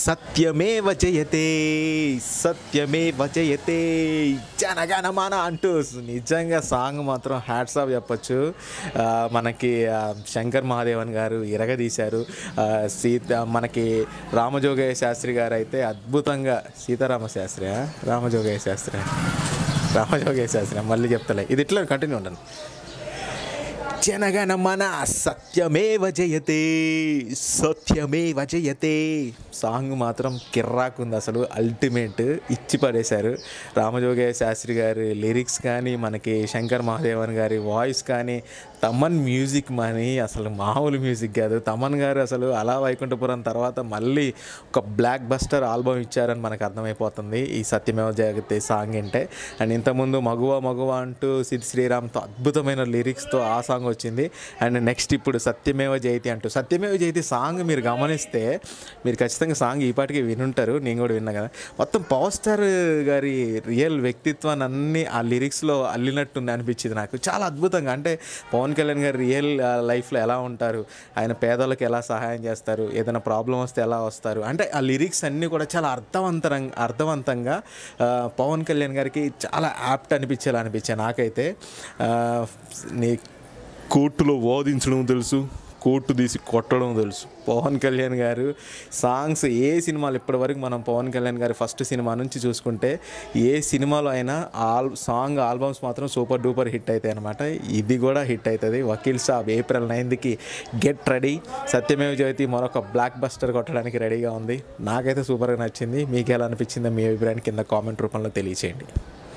సత్యమేవ జయతే సత్యమేవ జయతే జనగణమన అంటూ నిజంగా సాంగ్ మాత్రం హ్యాట్స్ ఆఫ్ చెప్పొచ్చు ఆ, మనకి ఆ, శంకర్ మహాదేవన్ గారు ఇరగదీశారు ఆ, సీత మనకి రామజోగయ్య శాస్త్రి గారు అయితే అద్భుతంగా సీతారామ శాస్త్రి రామజోగయ్య శాస్త్రి రామజోగయ్య శాస్త్రి మళ్ళీ చెప్తలే ఇది ఇట్లా కంటిన్యూ ఉండను జనగణమన సత్యమేవ జయతే సత్యమేవ జయతే సాంగ్ మాత్రం కిర్రాకుంది అసలు అల్టిమేట్ ఇచ్చి పడేశారు రామజోగయ్య శాస్త్రి గారి లిరిక్స్ కానీ మనకి శంకర్ మహాదేవన్ గారి వాయిస్ కానీ తమన్ మ్యూజిక్ మని అసలు మామూలు మ్యూజిక్ కాదు తమన్ గారు అసలు అలా వైకుంఠపురం తర్వాత మళ్ళీ ఒక బ్లాక్ బస్టర్ ఆల్బమ్ ఇచ్చారని మనకు అర్థమైపోతుంది ఈ సత్యమేవ జయతే సాంగ్ అంటే అండ్ ఇంతకుముందు మగువ మగువ అంటూ సిద్ శ్రీరామ్తో అద్భుతమైన లిరిక్స్తో ఆ సాంగ్ వచ్చింది అండ్ నెక్స్ట్ ఇప్పుడు సత్యమేవ జయతి అంటూ సత్యమేవ జయతి సాంగ్ మీరు గమనిస్తే మీరు ఖచ్చితంగా సాంగ్ ఈ పాటికి వినుంటారు నేను కూడా విన్నా కదా మొత్తం పవర్ స్టార్ గారి రియల్ వ్యక్తిత్వాన్ని అన్ని ఆ లిరిక్స్లో అల్లినట్టుంది అనిపించింది నాకు చాలా అద్భుతంగా అంటే పవన్ కళ్యాణ్ గారు రియల్ లైఫ్లో ఎలా ఉంటారు ఆయన పేదలకు ఎలా సహాయం చేస్తారు ఏదైనా ప్రాబ్లం వస్తే ఎలా వస్తారు అంటే ఆ లిరిక్స్ అన్నీ కూడా చాలా అర్థవంతరంగా అర్థవంతంగా ఆ, పవన్ కళ్యాణ్ గారికి చాలా యాప్ట్ అనిపించేలా అనిపించాయి నాకైతే ఆ, నీ కోర్టులో వాదించడం తెలుసు కోర్టు తీసి కొట్టడం తెలుసు పవన్ కళ్యాణ్ గారు సాంగ్స్ ఏ సినిమాలు ఇప్పటివరకు మనం పవన్ కళ్యాణ్ గారి ఫస్ట్ సినిమా నుంచి చూసుకుంటే ఏ సినిమాలో అయినా ఆల్ సాంగ్ ఆల్బమ్స్ మాత్రం సూపర్ డూపర్ హిట్ అవుతాయి అనమాట ఇది కూడా హిట్ అవుతుంది వకీల్ సాబ్ ఏప్రిల్ నైన్త్కి గెట్ రెడీ సత్యమేవ జయతి మరొక బ్లాక్ బస్టర్ కొట్టడానికి రెడీగా ఉంది నాకైతే సూపర్గా నచ్చింది మీకు ఎలా అనిపించిందో మీ అభిప్రాయాన్ని కింద కామెంట్ రూపంలో తెలియచేయండి